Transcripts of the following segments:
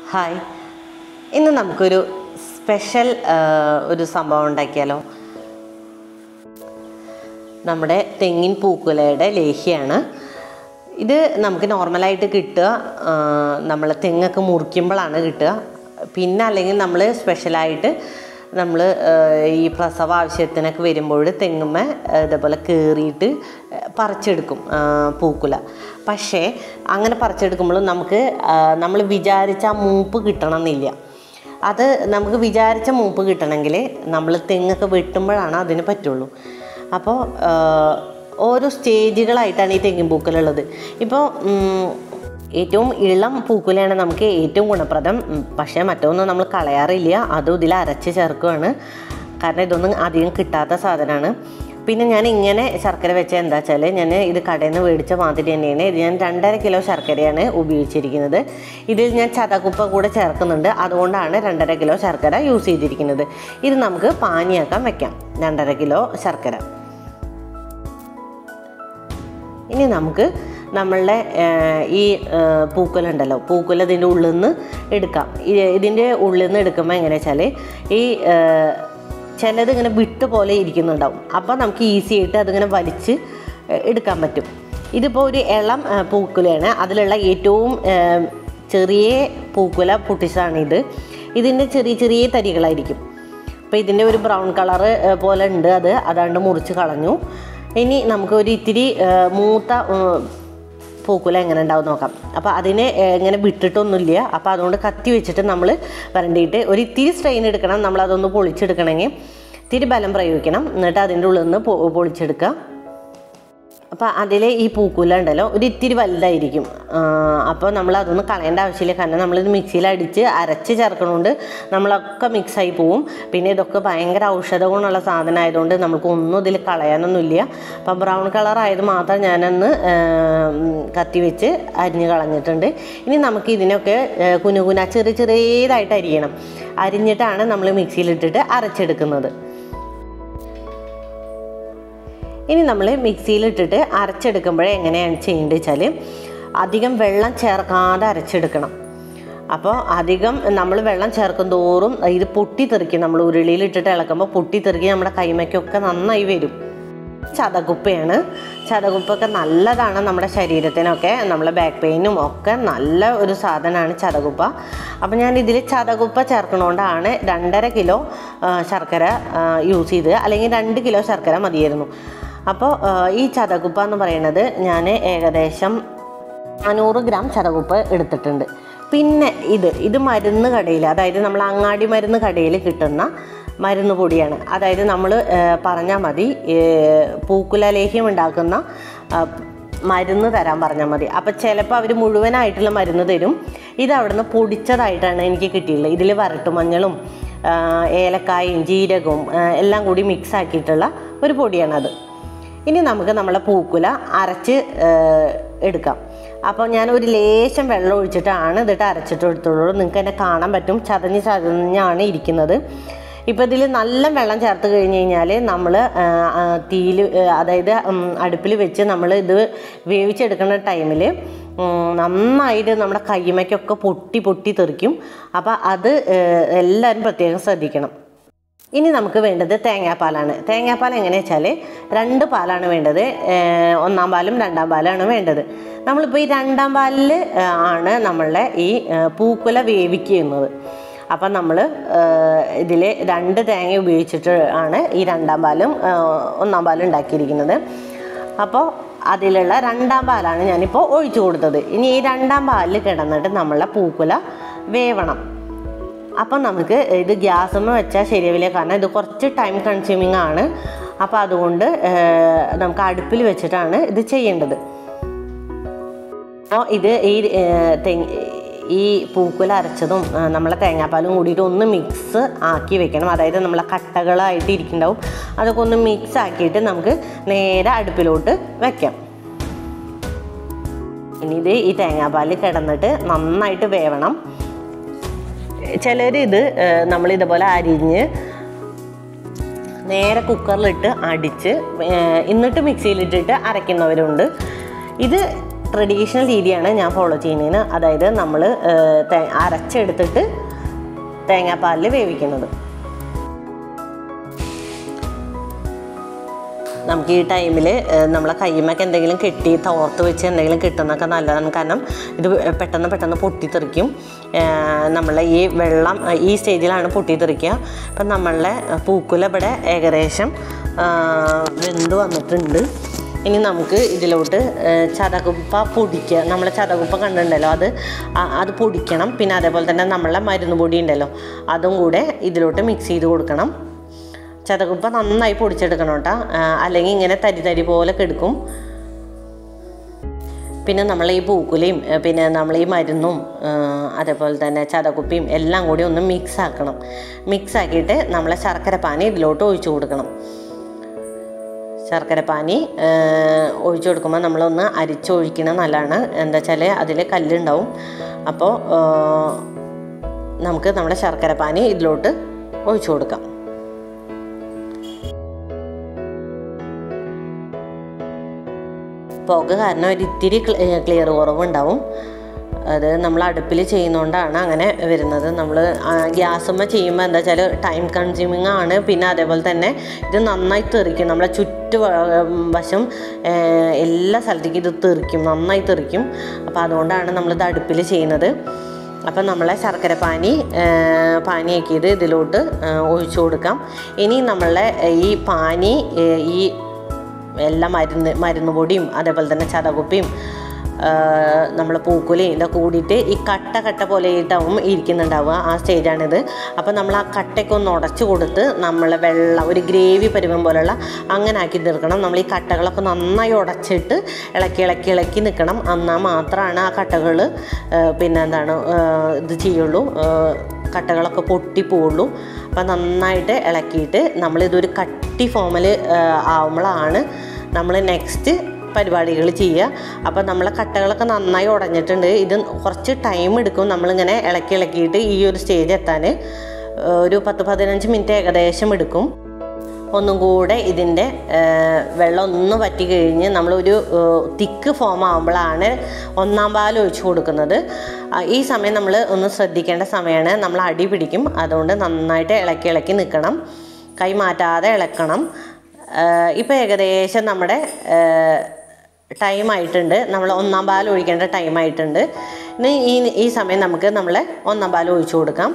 hi ഇന്ന് നമുക്കൊരു special ഒരു സംഭവം ഉണ്ടാക്കിയാലോ നമ്മുടെ തെങ്ങിൻ പൂക്കുലയുടെ ലേഹ്യമാണ് ഇത് നമുക്ക് നോർമലായിട്ട് കിട്ടുക നമ്മൾ തെങ്ങൊക്കെ മുറിക്കുമ്പോഴാണ് കിട്ടുക പിന്നെ അല്ലെങ്കിൽ നമ്മൾ സ്പെഷ്യലായിട്ട് നമ്മൾ ഈ പ്രസവ ആവശ്യത്തിനൊക്കെ വരുമ്പോൾ തെങ്ങുമ്മ ഇതേപോലെ കയറിയിട്ട് പറിച്ചെടുക്കും ആ, പൂക്കുല പക്ഷേ അങ്ങനെ പറിച്ചെടുക്കുമ്പോഴും നമുക്ക് നമ്മൾ വിചാരിച്ച ആ മൂപ്പ് കിട്ടണമെന്നില്ല അത് നമുക്ക് വിചാരിച്ച മൂപ്പ് കിട്ടണമെങ്കിൽ നമ്മൾ തെങ്ങൊക്കെ വെട്ടുമ്പോഴാണ് അതിന് പറ്റുള്ളൂ അപ്പോൾ ഓരോ സ്റ്റേജുകളായിട്ടാണ് ഈ തെങ്ങിൻ പൂക്കലുള്ളത് ഇപ്പോൾ ഉം, ഏറ്റവും ഇളം പൂക്കുലയാണ് നമുക്ക് ഏറ്റവും ഗുണപ്രദം ഉം, പക്ഷേ മറ്റൊന്നും നമ്മൾ കളയാറില്ല അതും ഇതിൽ അരച്ച് ചേർക്കുകയാണ് കാരണം ഇതൊന്നും അധികം കിട്ടാത്ത സാധനമാണ് പിന്നെ ഞാൻ ഇങ്ങനെ ശർക്കര വെച്ച എന്താ വെച്ചാൽ ഞാൻ ഇത് കടയിൽ നിന്ന് മേടിച്ച മാതിരി തന്നെയാണ് ഇത് ഞാൻ രണ്ടര കിലോ ശർക്കരയാണ് ഉപയോഗിച്ചിരിക്കുന്നത് ഇതിൽ ഞാൻ ചതകുപ്പ കൂടെ ചേർക്കുന്നുണ്ട് അതുകൊണ്ടാണ് രണ്ടര കിലോ ശർക്കര യൂസ് ചെയ്തിരിക്കുന്നത് ഇത് നമുക്ക് പാനിയാക്കാൻ വെക്കാം രണ്ടര കിലോ ശർക്കര ഇനി നമുക്ക് നമ്മളുടെ ഏഹ്, ഈ ഏഹ്, പൂക്കുലുണ്ടല്ലോ പൂക്കുല ഇതിൻ്റെ ഉള്ളിൽ നിന്ന് എടുക്കാം ഇ- ഇതിൻ്റെ ഉള്ളിൽ നിന്ന് എടുക്കുമ്പോൾ എങ്ങനെയാ വെച്ചാൽ ഈ ഏഹ്, ചിലത് ഇങ്ങനെ വിട്ട് പോലെ ഇരിക്കുന്നുണ്ടാവും അപ്പോൾ നമുക്ക് ഈസി ആയിട്ട് അതിങ്ങനെ വലിച്ച് ഏഹ്, എടുക്കാൻ പറ്റും ഇതിപ്പോൾ ഒരു ഇളം ഏഹ്, പൂക്കുലയാണ് അതിലുള്ള ഏറ്റവും ഏഹ്, ചെറിയ പൂക്കുല പൊട്ടിച്ചതാണിത് ഇതിൻ്റെ ചെറിയ ചെറിയ തരികളായിരിക്കും അപ്പോൾ ഇതിൻ്റെ ഒരു ബ്രൗൺ കളറ് പോലെ ഉണ്ട് അത് അതാണ്ട് മുറിച്ച് കളഞ്ഞു ഇനി നമുക്ക് ഒരു ഇത്തിരി ഏഹ്, മൂത്ത ഏഹ്, പൂക്കുല എങ്ങനെ ഉണ്ടാവും നോക്കാം അപ്പോൾ അതിനെ ഏഹ്, ഇങ്ങനെ വിട്ടിട്ടൊന്നുമില്ല അപ്പോൾ അതുകൊണ്ട് കത്തി വെച്ചിട്ട് നമ്മൾ വരണ്ടിയിട്ട് ഒരു ഇത്തിരി സ്ട്രെയിൻ എടുക്കണം നമ്മൾ അതൊന്ന് പൊളിച്ചെടുക്കണമെങ്കിൽ ഇത്തിരി ബലം പ്രയോഗിക്കണം എന്നിട്ട് അതിൻ്റെ ഉള്ളിൽ നിന്ന് പൊ- പൊളിച്ചെടുക്കുക അപ്പോൾ അതിൽ ഈ പൂക്കുല ഉണ്ടല്ലോ ഒരു ഇത്തിരി വലുതായിരിക്കും അപ്പോൾ നമ്മൾ അതൊന്നും കളയേണ്ട ആവശ്യമില്ല കാരണം നമ്മളിത് മിക്സിയിൽ അടിച്ച് അരച്ച് ചേർക്കണോണ്ട് നമ്മളൊക്കെ മിക്സായി പോവും പിന്നെ ഇതൊക്കെ ഭയങ്കര ഔഷധ ഗുണമുള്ള സാധനം ആയതുകൊണ്ട് നമുക്ക് ഒന്നും ഇതിൽ കളയാനൊന്നുമില്ല അപ്പം ബ്രൗൺ കളർ ആയത് മാത്രം ഞാനൊന്ന് ആ, ഉം, കത്തി വെച്ച് അരിഞ്ഞ് കളഞ്ഞിട്ടുണ്ട് ഇനി നമുക്ക് ഇതിനൊക്കെ ആ, കുനുകുന ചെറിയ ചെറിയതായിട്ട് അരിയണം അരിഞ്ഞിട്ടാണ് നമ്മൾ മിക്സിയിലിട്ടിട്ട് അരച്ചെടുക്കുന്നത് ഇനി നമ്മൾ മിക്സിയിലിട്ടിട്ട് അരച്ചെടുക്കുമ്പോഴേ എങ്ങനെയാണ് ചെയ്യേണ്ടത് വെച്ചാൽ അധികം വെള്ളം ചേർക്കാതെ അരച്ചെടുക്കണം അപ്പോൾ അധികം നമ്മൾ വെള്ളം ചേർക്കും തോറും ഇത് പൊട്ടിത്തെറിക്കും നമ്മൾ ഉരുളിയിലിട്ടിട്ട് ഇളക്കുമ്പോൾ പൊട്ടിത്തെറിക്കി നമ്മുടെ കൈമയ്ക്കൊക്കെ നന്നായി വരും ചതകുപ്പയാണ് ചതകുപ്പൊക്കെ നല്ലതാണ് നമ്മുടെ ശരീരത്തിനൊക്കെ നമ്മളെ ബാക്ക് പെയിനും ഒക്കെ നല്ല ഒരു സാധനമാണ് ചതകുപ്പ അപ്പം ഞാൻ ഇതിൽ ചതകുപ്പ ചേർക്കണോണ്ടാണ് രണ്ടര കിലോ ആ, ശർക്കര യൂസ് ചെയ്ത് അല്ലെങ്കിൽ രണ്ട് കിലോ ശർക്കര മതിയായിരുന്നു അപ്പോൾ ആ, ഈ ചതകുപ്പ എന്ന് പറയുന്നത് ഞാൻ ഏകദേശം നാനൂറ് ഗ്രാം ചതകുപ്പ് എടുത്തിട്ടുണ്ട് പിന്നെ ഇത് ഇത് മരുന്ന് കടയിൽ അതായത് നമ്മൾ അങ്ങാടി മരുന്ന് കടയിൽ കിട്ടുന്ന മരുന്ന് പൊടിയാണ് അതായത് നമ്മൾ പറഞ്ഞാൽ മതി ഏഹ്, പൂക്കുല ലേഹ്യം ഉണ്ടാക്കുന്ന ആ, മരുന്ന് തരാൻ പറഞ്ഞാൽ മതി അപ്പം ചിലപ്പോൾ അവർ മുഴുവനായിട്ടുള്ള മരുന്ന് തരും ഇത് അവിടുന്ന് പൊടിച്ചതായിട്ടാണ് എനിക്ക് കിട്ടിയിട്ടുള്ളത് ഇതിൽ വരട്ടുമഞ്ഞളും ആ, ഏലക്കായും ജീരകവും ആ, എല്ലാം കൂടി മിക്സ് ആക്കിയിട്ടുള്ള ഒരു പൊടിയാണത് ഇനി നമുക്ക് നമ്മളെ പൂക്കുല അരച്ച് ഏഹ്, എടുക്കാം അപ്പോൾ ഞാൻ ഒരു ലേശം വെള്ളം ഒഴിച്ചിട്ടാണ് ഇതിട്ട് അരച്ചിട്ട് എടുത്തുള്ളൂ നിങ്ങൾക്ക് എന്നെ കാണാൻ പറ്റും ചതഞ്ഞ് ചതഞ്ഞാണ് ഇരിക്കുന്നത് ഇപ്പോൾ ഇതിൽ നല്ല വെള്ളം ചേർത്ത് കഴിഞ്ഞ് കഴിഞ്ഞാൽ നമ്മൾ തീയിൽ അതായത് അടുപ്പിൽ വെച്ച് നമ്മൾ ഇത് വേവിച്ചെടുക്കുന്ന ടൈമിൽ നന്നായിട്ട് നമ്മുടെ കൈമയ്ക്കൊക്കെ പൊട്ടി പൊട്ടി തെറിക്കും അപ്പോൾ അത് ഏഹ്, എല്ലാവരും പ്രത്യേകം ശ്രദ്ധിക്കണം ഇനി നമുക്ക് വേണ്ടത് തേങ്ങാപ്പാലാണ് തേങ്ങാപ്പാൽ എങ്ങനെയാ വെച്ചാൽ രണ്ട് പാലാണ് വേണ്ടത് ഏഹ് ഒന്നാം പാലും രണ്ടാം പാലാണ് വേണ്ടത് നമ്മളിപ്പോൾ ഈ രണ്ടാം പാലിൽ ആണ് നമ്മളുടെ ഈ ഏഹ് പൂക്കുല വേവിക്കുന്നത് അപ്പം നമ്മൾ ഇതിൽ രണ്ട് തേങ്ങ ഉപയോഗിച്ചിട്ട് ആണ് ഈ രണ്ടാം പാലും ഏഹ് ഒന്നാം പാലും ഉണ്ടാക്കിയിരിക്കുന്നത് അപ്പോൾ അതിലുള്ള രണ്ടാം പാലാണ് ഞാനിപ്പോൾ ഒഴിച്ചു കൊടുത്തത് ഇനി ഈ രണ്ടാം പാലിൽ കിടന്നിട്ട് നമ്മളെ പൂക്കുല വേവണം അപ്പം നമുക്ക് ഇത് ഗ്യാസമ്മ വെച്ചാൽ ശരിയാവില്ല കാരണം ഇത് കുറച്ച് ടൈം കൺസ്യൂമിങ് ആണ് അപ്പോൾ അതുകൊണ്ട് ഏഹ്, നമുക്ക് അടുപ്പിൽ വെച്ചിട്ടാണ് ഇത് ചെയ്യേണ്ടത് അപ്പോൾ ഇത് ഈ ഏഹ്, തെങ് ഈ പൂക്കുല അരച്ചതും ആ, നമ്മളെ തേങ്ങാപ്പാലും കൂടിയിട്ട് ഒന്ന് മിക്സ് ആക്കി വെക്കണം അതായത് നമ്മളെ കട്ടകളായിട്ട് ഇരിക്കുന്നുണ്ടാവും അതൊക്കെ ഒന്ന് മിക്സ് ആക്കിയിട്ട് നമുക്ക് നേരെ അടുപ്പിലോട്ട് വെക്കാം ഇനി ഇത് ഈ തേങ്ങാപ്പാൽ കിടന്നിട്ട് നന്നായിട്ട് വേവണം ചിലർ ഇത് നമ്മൾ ഇതുപോലെ അരിഞ്ഞ് നേരെ കുക്കറിലിട്ട് അടിച്ച് ഏഹ് എന്നിട്ട് മിക്സിയിലിട്ടിട്ട് അരയ്ക്കുന്നവരുണ്ട് ഇത് ട്രഡീഷണൽ രീതിയാണ് ഞാൻ ഫോളോ ചെയ്യുന്നതിന് അതായത് നമ്മൾ അരച്ചെടുത്തിട്ട് തേങ്ങാപ്പാലിൽ വേവിക്കുന്നത് നമുക്ക് ഈ ടൈമിൽ നമ്മളെ കയ്യുമ്മൊക്കെ എന്തെങ്കിലും കെട്ടി തോർത്ത് വെച്ച് എന്തെങ്കിലും കിട്ടുന്നൊക്കെ നല്ലതാണ് കാരണം ഇത് പെട്ടെന്ന് പെട്ടെന്ന് പൊട്ടിത്തെറിക്കും നമ്മളെ ഈ വെള്ളം ഈ സ്റ്റേജിലാണ് പൊട്ടിത്തെറിക്കുക അപ്പം നമ്മളുടെ പൂക്കുല ഇവിടെ ഏകദേശം ആ, വെന്ത് വന്നിട്ടുണ്ട് ഇനി നമുക്ക് ഇതിലോട്ട് ഏഹ്, ചതകുപ്പ പൊടിക്കുക നമ്മൾ ചതകുപ്പ കണ്ടിട്ടുണ്ടല്ലോ അത് ആ- അത് പൊടിക്കണം പിന്നെ അതേപോലെ തന്നെ നമ്മളെ മരുന്ന് പൊടി ഉണ്ടല്ലോ അതും കൂടെ ഇതിലോട്ട് മിക്സ് ചെയ്ത് കൊടുക്കണം ചതകുപ്പ നന്നായി പൊടിച്ചെടുക്കണം കേട്ടോ അല്ലെങ്കിൽ ഇങ്ങനെ തരി തരി പോലെ കെടുക്കും പിന്നെ നമ്മൾ ഈ പൂക്കുലയും ഏഹ്, പിന്നെ നമ്മൾ ഈ മരുന്നും ഏഹ്, അതേപോലെ തന്നെ ചതകുപ്പിയും എല്ലാം കൂടി ഒന്ന് മിക്സ് ആക്കണം മിക്സ് ആക്കിയിട്ട് നമ്മളെ ശർക്കര പാനി ഇതിലോട്ട് ഒഴിച്ചു കൊടുക്കണം ശർക്കര പാനി ഒഴിച്ചു കൊടുക്കുമ്പോൾ നമ്മളൊന്ന് അരിച്ചൊഴിക്കണം നല്ലതാണ് എന്താ വെച്ചാൽ അതിൽ കല്ലുണ്ടാവും അപ്പോൾ നമുക്ക് നമ്മുടെ ശർക്കര പാനി ഇതിലോട്ട് ഒഴിച്ചു കൊടുക്കാം പുക കാരണം ഒരു ഇത്തിരി ക്ലിയർ കുറവുണ്ടാവും അത് നമ്മൾ അടുപ്പിൽ ചെയ്യുന്നതുകൊണ്ടാണ് അങ്ങനെ വരുന്നത് നമ്മൾ ഗ്യാസുമ്മ ചെയ്യുമ്പോൾ എന്താ വെച്ചാൽ ടൈം കൺസ്യൂമിങ് ആണ് പിന്നെ അതേപോലെ തന്നെ ഇത് നന്നായി തെറിക്കും നമ്മളെ ചുറ്റു വ- വശം ഏഹ്, എല്ലാ സ്ഥലത്തേക്കും ഇത് തെറിക്കും നന്നായി തെറിക്കും അപ്പോൾ അതുകൊണ്ടാണ് നമ്മളിത് അടുപ്പിൽ ചെയ്യുന്നത് അപ്പം നമ്മളെ ശർക്കര പാനി ഏഹ്, പാനിയാക്കിയത് ഇതിലോട്ട് ഏഹ്, ഒഴിച്ചു കൊടുക്കാം ഇനി നമ്മളെ ഈ പാനി ഏഹ്, ഈ എല്ലാ മരുന്ന് മരുന്ന് പൊടിയും അതേപോലെ തന്നെ ചതകുപ്പിയും നമ്മൾ പൂക്കുലയും ഇതൊക്കെ കൂടിയിട്ട് ഈ കട്ട കട്ട പോലെ ആയിട്ടാവും ഇരിക്കുന്നുണ്ടാവുക ആ സ്റ്റേജാണിത് അപ്പോൾ നമ്മൾ ആ കട്ടയ്ക്ക് ഒന്ന് ഉടച്ചു കൊടുത്ത് നമ്മൾ വെള്ളം ഒരു ഗ്രേവി പരുവം പോലുള്ള അങ്ങനെ ആക്കി തീർക്കണം നമ്മൾ ഈ കട്ടകളൊക്കെ നന്നായി ഉടച്ചിട്ട് ഇളക്കി ഇളക്കി ഇളക്കി നിൽക്കണം എന്നാൽ മാത്രമാണ് ആ കട്ടകൾ പിന്നെ എന്താണ് ഏഹ്, ഇത് ചെയ്യുള്ളൂ ഏഹ്, കട്ടകളൊക്കെ പൊട്ടിപ്പോവുള്ളൂ അപ്പം നന്നായിട്ട് ഇളക്കിയിട്ട് നമ്മളിതൊരു കട്ടി ഫോമിൽ ആവുമ്പോഴാണ് നമ്മൾ നെക്സ്റ്റ് പരിപാടികൾ ചെയ്യുക അപ്പം നമ്മളെ കട്ടകളൊക്കെ നന്നായി ഉടഞ്ഞിട്ടുണ്ട് ഇത് കുറച്ച് ടൈം എടുക്കും നമ്മളിങ്ങനെ ഇളക്കി ഇളക്കിയിട്ട് ഈ ഒരു സ്റ്റേജ് എത്താൻ ഒരു പത്ത് പതിനഞ്ച് മിനിറ്റ് ഏകദേശം എടുക്കും ഒന്നും കൂടെ ഇതിൻ്റെ വെള്ളം ഒന്ന് വറ്റി കഴിഞ്ഞ് നമ്മളൊരു തിക്ക് ഫോം ആകുമ്പോഴാണ് ഒന്നാം പാൽ ഒഴിച്ച് കൊടുക്കുന്നത് ആ, ഈ സമയം നമ്മൾ ഒന്ന് ശ്രദ്ധിക്കേണ്ട സമയമാണ് നമ്മൾ അടി പിടിക്കും അതുകൊണ്ട് നന്നായിട്ട് ഇളക്കി ഇളക്കി നിൽക്കണം കൈ മാറ്റാതെ ഇളക്കണം ഇപ്പോൾ ഏകദേശം നമ്മുടെ ടൈം ആയിട്ടുണ്ട് നമ്മൾ ഒന്നാം പാൽ ഒഴിക്കേണ്ട ടൈം ആയിട്ടുണ്ട് ഇനി ഈ ഈ സമയം നമുക്ക് നമ്മൾ ഒന്നാം പാൽ ഒഴിച്ചു കൊടുക്കാം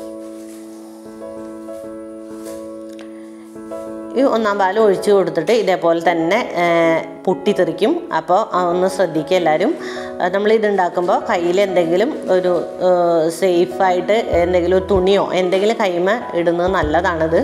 ഈ ഒന്നാം പാൽ ഒഴിച്ച് കൊടുത്തിട്ട് ഇതേപോലെ തന്നെ ആ, പൊട്ടിത്തെറിക്കും അപ്പോൾ ആ, ഒന്ന് ശ്രദ്ധിക്കുക എല്ലാവരും നമ്മൾ ഇതുണ്ടാക്കുമ്പോൾ കയ്യിൽ എന്തെങ്കിലും ഒരു സേഫായിട്ട് എന്തെങ്കിലും ഒരു തുണിയോ എന്തെങ്കിലും കൈമ ഇടുന്നത് നല്ലതാണിത്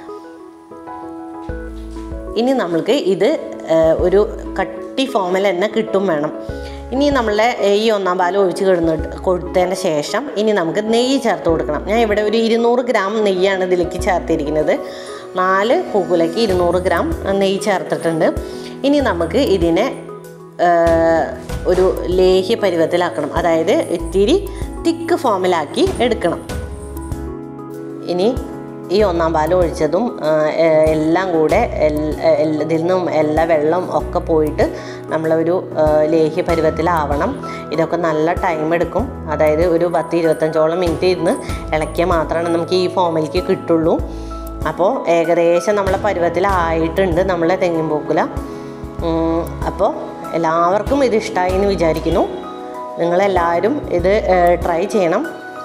ഇനി നമ്മൾക്ക് ഇത് ആ, ഒരു കട്ടി ഫോമിൽ തന്നെ കിട്ടും വേണം ഇനി നമ്മളെ ഈ ഒന്നാം പാൽ ഒഴിച്ച് കിടന്ന് കൊടുത്തതിന് ശേഷം ഇനി നമുക്ക് നെയ്യ് ചേർത്ത് കൊടുക്കണം ഞാൻ ഇവിടെ ഒരു ഇരുന്നൂറ് ഗ്രാം നെയ്യാണ് ഇതിലേക്ക് ചേർത്തിരിക്കുന്നത് നാല് പൂക്കുലയ്ക്ക് ഇരുന്നൂറ് ഗ്രാം നെയ്യ് ചേർത്തിട്ടുണ്ട് ഇനി നമുക്ക് ഇതിനെ ആ, ഒരു ലേഹ്യ പരുവത്തിലാക്കണം അതായത് ഇത്തിരി തിക്ക് ഫോമിലാക്കി എടുക്കണം ഇനി ഈ ഒന്നാം പാൽ ഒഴിച്ചതും ആ, എ- എല്ലാം കൂടെ എൽ- എൽ- ഇതിൽ നിന്നും എല്ലാ വെള്ളം ഒക്കെ പോയിട്ട് നമ്മളൊരു ആ, ലേഹ്യ പരുവത്തിലാവണം ഇതൊക്കെ നല്ല ടൈം എടുക്കും അതായത് ഒരു പത്ത് ഇരുപത്തഞ്ചോളം മിനിറ്റ് ഇരുന്ന് ഇളക്കിയാൽ മാത്രമാണ് നമുക്ക് ഈ ഫോമിലേക്ക് കിട്ടുള്ളൂ അപ്പോൾ ഏകദേശം നമ്മളെ പരുവത്തിലായിട്ടുണ്ട് നമ്മളെ തെങ്ങിൻ പൂക്കുല ഉം, അപ്പോൾ എല്ലാവർക്കും ഇത് ഇഷ്ടമായി എന്ന് വിചാരിക്കുന്നു നിങ്ങളെല്ലാവരും ഇത് ട്രൈ ചെയ്യണം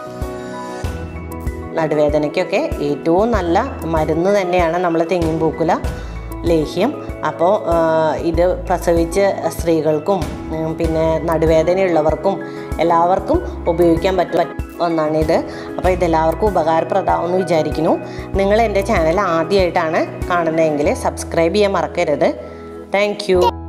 നടുവേദനയ്ക്കൊക്കെ ഏറ്റവും നല്ല മരുന്ന് തന്നെയാണ് നമ്മൾ തെങ്ങിൻ പൂക്കുല ലേഹ്യം അപ്പോൾ ഇത് പ്രസവിച്ച സ്ത്രീകൾക്കും ഉം, പിന്നെ നടുവേദനയുള്ളവർക്കും എല്ലാവർക്കും ഉപയോഗിക്കാൻ പറ്റും ഒന്നാണിത് അപ്പോൾ ഇതെല്ലാവർക്കും ഉപകാരപ്രദമാണെന്ന് വിചാരിക്കുന്നു നിങ്ങൾ എൻ്റെ ചാനൽ ആദ്യമായിട്ടാണ് കാണുന്നതെങ്കിൽ സബ്സ്ക്രൈബ് ചെയ്യാൻ മറക്കരുത് താങ്ക്